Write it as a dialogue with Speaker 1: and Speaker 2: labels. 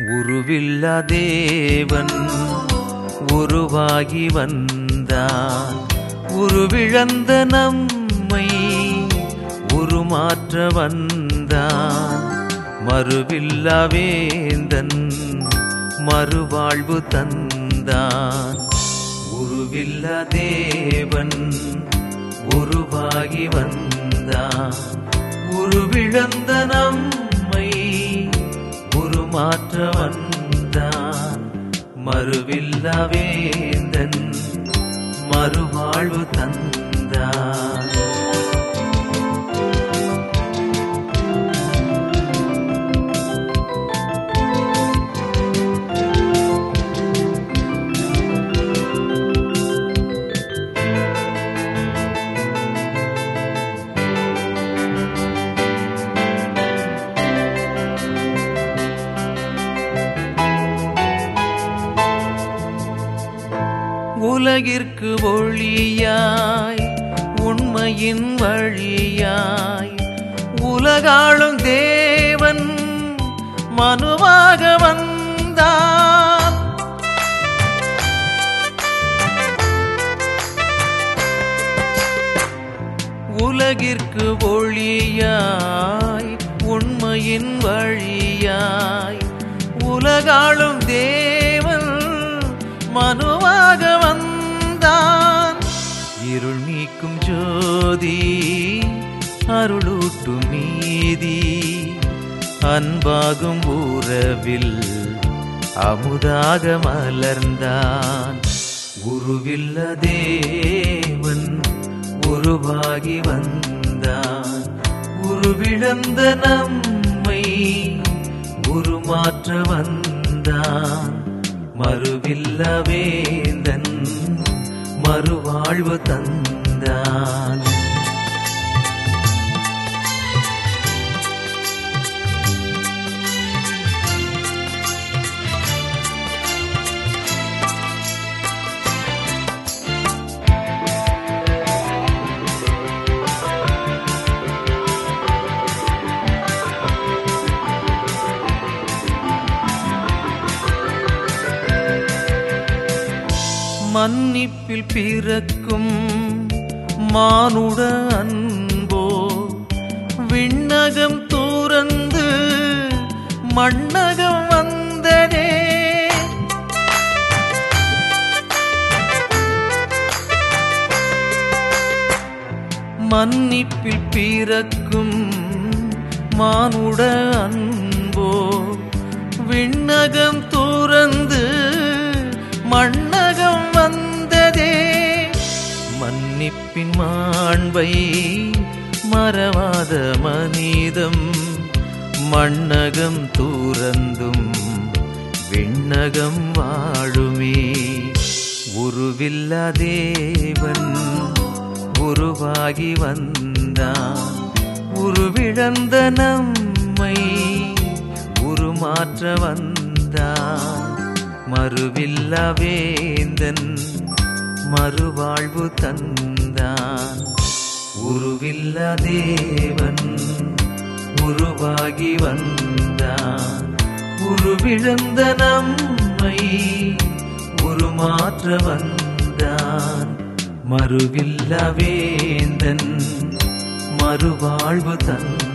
Speaker 1: உருவில்லா தேவன் உருவாகி வந்தான் உருவிழந்த நம்மை உருமாற்ற வந்தான் மறுவில்லா வேந்தன் மறுவாழ்வு தந்தான் உருவில்லா தேவன் உருவாகி வந்தான் உருவிழந்த நம்மை உருமாற்ற வந்தான் மறுவில்லா வேந்தன் மறுவாழ்வு தந்தான் உலகிற்கு ஒளியாய் உண்மையின் வழியாய் உலகாளும் தேவன் மனுவாக வந்தான் உலகிற்கு ஒளியாய் உண்மையின் வழியாய் உலகாளும் தேவன் மனுவாக வந்தான் இருள் நீக்கும் ஜோதி அருளூட்டும் நீதி அன்பாகும் உறவில் அமுதாக மலர்ந்தான் உருவில்ல தேவன் உருவாகி வந்தான் உருவிழந்த நம்மை உருமாற்ற வந்தான் மறுவில்ல வேந்தன் மறுவாழ்வு தந்தான் மன்னிப்பில் பிறக்கும் மானுட அன்போ விண்ணகம் தூரந்து மண்ணகம் வந்ததே மன்னிப்பில் பிறக்கும் மானுட அன்போ விண்ணகம் தூரந்து மண்ணகம் வந்ததே மன்னிப்பின் மாண்பை மறவாத மனிதம் மண்ணகம் தூரந்தும் விண்ணகம் வாழுமே உருவில்லா தேவன் உருவாகி வந்தான் உருவிழந்த நம்மை உருமாற்ற வந்தான் மறுவில்லா வேந்தன் மறுவாழ்வு தந்தான் உருவில்லா தேவன் உருவாகி வந்தான் உருவிழந்த நம்மை உருமாற்ற வந்தான் மறுவில்லா வேந்தன் மறுவாழ்வு தந்தான்